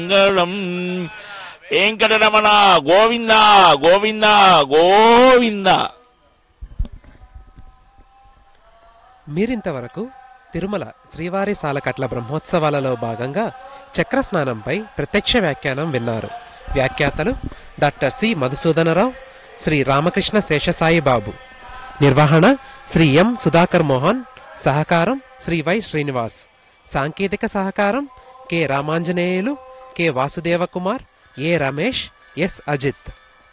మంగళం వెంకటరమణ గోవింద గోవింద గోవింద మీరింతవరకు తిరుమల శ్రీవారి సాలకట్ల బ్రహ్మోత్సవాలలో భాగంగా చక్రస్నానంపై ప్రత్యక్ష వ్యాఖ్యానం విన్నారు వ్యాఖ్యాతలు డాక్టర్ సి మధుసూదనరావు శ్రీ రామకృష్ణ శేషసాయి బాబు నిర్వహణ శ్రీ ఎం సుధాకర్ మోహన్ సహకారం శ్రీ వై శ్రీనివాస్ సాంకేతిక సహకారం K Ramanjaneyulu K Vasudeva Kumar A Ramesh S Ajit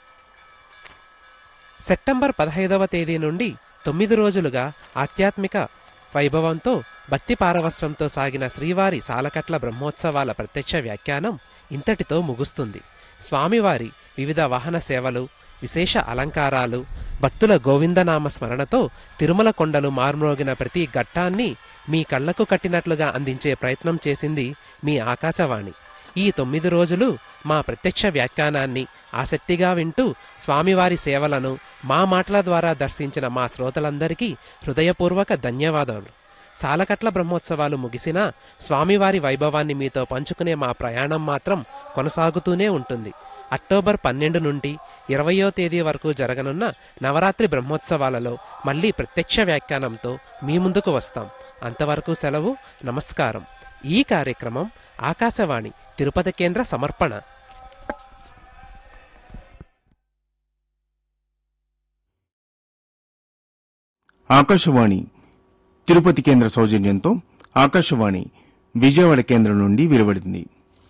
September పదహైదవ తేదీ నుండి తొమ్మిది రోజులుగా ఆధ్యాత్మిక వైభవంతో భక్తి పారవస్వంతో సాగిన శ్రీవారి సాలకట్ల బ్రహ్మోత్సవాల ప్రత్యక్ష వ్యాఖ్యానం ఇంతటితో ముగుస్తుంది స్వామివారి వివిధ వాహన సేవలు విశేష అలంకారాలు భక్తుల గోవిందనామ స్మరణతో తిరుమల కొండలు మార్మ్రోగిన ప్రతి ఘట్టాన్ని మీ కళ్లకు కట్టినట్లుగా అందించే ప్రయత్నం చేసింది మీ ఆకాశవాణి ఈ తొమ్మిది రోజులు మా ప్రత్యక్ష వ్యాఖ్యానాన్ని ఆసక్తిగా వింటూ స్వామివారి సేవలను మా మాటల ద్వారా దర్శించిన మా శ్రోతలందరికీ హృదయపూర్వక ధన్యవాదాలు సాలకట్ల బ్రహ్మోత్సవాలు ముగిసినా స్వామివారి వైభవాన్ని మీతో పంచుకునే మా ప్రయాణం మాత్రం కొనసాగుతూనే ఉంటుంది అక్టోబర్ పన్నెండు నుండి ఇరవయో తేదీ వరకు జరగనున్న నవరాత్రి బ్రహ్మోత్సవాలలో మళ్ళీ ప్రత్యక్ష వ్యాఖ్యానంతో మీ ముందుకు వస్తాం అంతవరకు సెలవు నమస్కారం ఈ కార్యక్రమం ఆకాశవాణి తిరుపతి కేంద్ర సమర్పణ ఆకాశవాణి తిరుపతి కేంద్ర సౌజన్యంతో ఆకాశవాణి విజయవాడ కేంద్రం నుండి వెలువడింది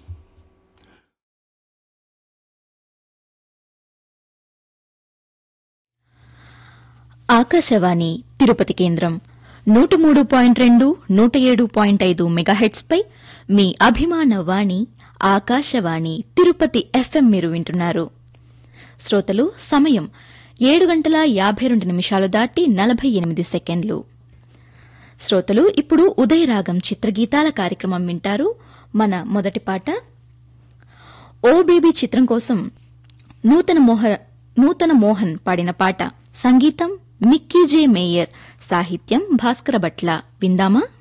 ఆకాశవాణి తిరుపతి కేంద్రం నూట మూడు పాయింట్ రెండు నూట ఏడు పాయింట్ ఐదు మెగాహెట్స్పై మీ అభిమాన వాణి ఆకాశవాణి తిరుపతి ఎఫ్ఎం మీరు వింటున్నారు శ్రోతలు సమయం ఏడు గంటల యాభై రెండు నిమిషాలు దాటి నలభై ఎనిమిది సెకండ్లు శ్రోతలు ఇప్పుడు ఉదయరాగం చిత్రగీతాల కార్యక్రమం వింటారు మన మొదటి పాట ఓ బేబీ చిత్రం కోసం నూతన మోహ నూతన మోహన్ పాడిన పాట సంగీతం మిక్కీ జే మేయర్ సాహిత్యం భాస్కర భట్ల విందామా